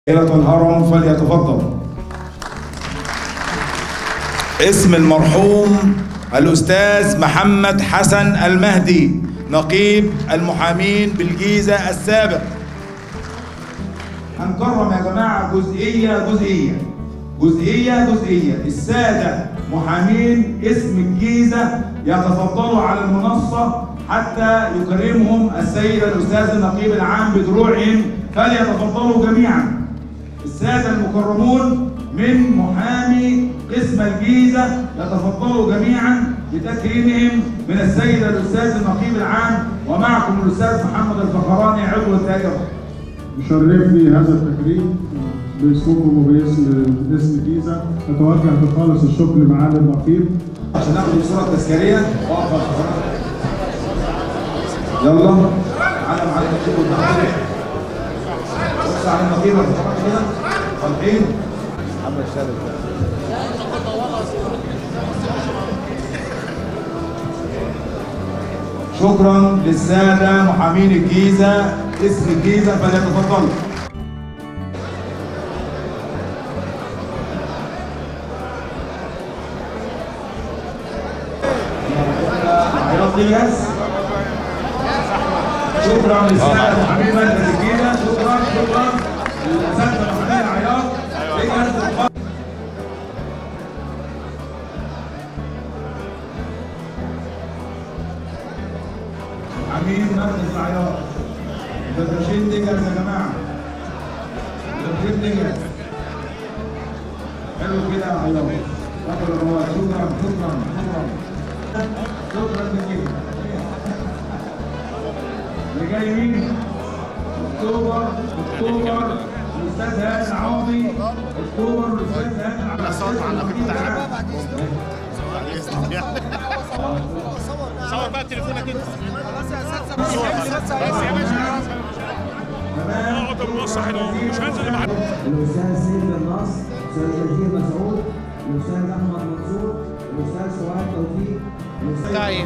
دائرة الهرم فليتفضل اسم المرحوم الأستاذ محمد حسن المهدي نقيب المحامين بالجيزة السابق هنكرم يا جماعة جزئية جزئية جزئية جزئية السادة محامين اسم الجيزة يتفضلوا على المنصة حتى يكرمهم السيد الأستاذ النقيب العام بدروعهم فليتفضلوا جميعا السادة المكرمون من محامي اسم الجيزة يتفضلوا جميعا بتكريمهم من السيد الأستاذ النقيب العام ومعكم الأستاذ محمد الفخراني عضو الدائرة يشرفني هذا التكريم باسمكم وباسم اسم الجيزه اتوجه بخالص الشكر لمعالي النقيب عشان ناخد الصورة التذكارية واقف على الفخراني. يلا علم على النقيب والنقيب بص على النقيب والفخراني كده فرحين محمد شارف شكرا للسادة محامين الجيزة اسم الجيزة فليتفضلوا عياط الياس شكرا للسادة محامين مركز الجيزة شكرا شكرا للسادة محامين عياط الياس عميد مركز العياط مدرسين ديجرز يا جماعه مدرسين ديجرز حلو كده يا عياط رفض الرواد شكرا شكرا شكرا شكرا جزيلا اللي جاي مين؟ اكتوبر اكتوبر الاستاذ هاني العوضي اكتوبر الاستاذ هاني العوضي صور بقى تليفونك انت تمام اقعد الموصح مش هنزل معاك الاستاذ سيد النصر الاستاذ جزير مسعود الاستاذ احمد منصور الاستاذ سعاد توفيق الاستاذ طيب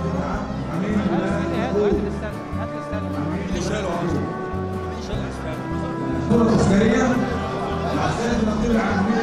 الصورة التذكارية مع السيد النقيب العام